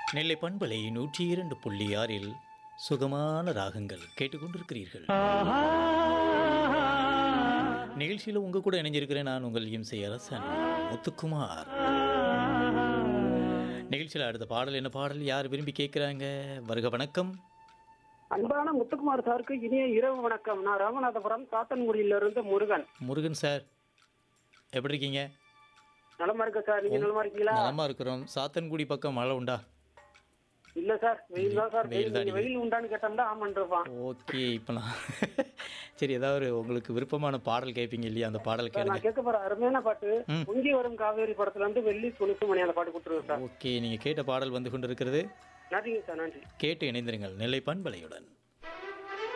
நெல்லை பண்பலை நூற்றி இரண்டு புள்ளி ஆறில் சுகமான ராகங்கள் கேட்டுக்கொண்டிருக்கிறீர்கள் நிகழ்ச்சியில் உங்க கூட இணைஞ்சிருக்கிறேன் நான் உங்கள் இம்சை அரசன் முத்துக்குமார் நிகழ்ச்சியில் அடுத்த பாடல் என்ன பாடல் யார் விரும்பி கேட்குறாங்க வருக வணக்கம் அன்பான முத்துக்குமார் சாருக்கு இனிய இரவு வணக்கம் நான் ராமநாதபுரம் சாத்தன்குடியிலிருந்து முருகன் முருகன் சார் எப்படி இருக்கீங்க நலமா இருக்க சார் நீங்க நலமா இருக்கீங்களா நலமா இருக்கிறோம் சாத்தன்குடி பக்கம் மழை உண்டா இல்ல சார் வெயில் தான் சார் வெயில் வெயில் தான் நீங்க வெயில் உண்டான்னு கேட்டோம்னா ஆமான்றிருப்பான் ஓகே இப்போ நான் சரி ஏதாவது ஒரு உங்களுக்கு விருப்பமான பாடல் கேட்பீங்க இல்லையா அந்த பாடல் சார் கேளுங்க நான் கேட்க போற அருமையான பாட்டு ம். பொங்கி வரும் காவேரி படத்துல இருந்து வெள்ளி துணிப்பு மணி அந்த பாட்டு கொடுத்துருங்க சார் ஓகே நீங்கள் கேட்ட பாடல் வந்து கொண்டிருக்கிறது நன்றிங்க சார் நன்றி கேட்டு இணைந்திருங்கள் நெல்லை பண்பலையுடன்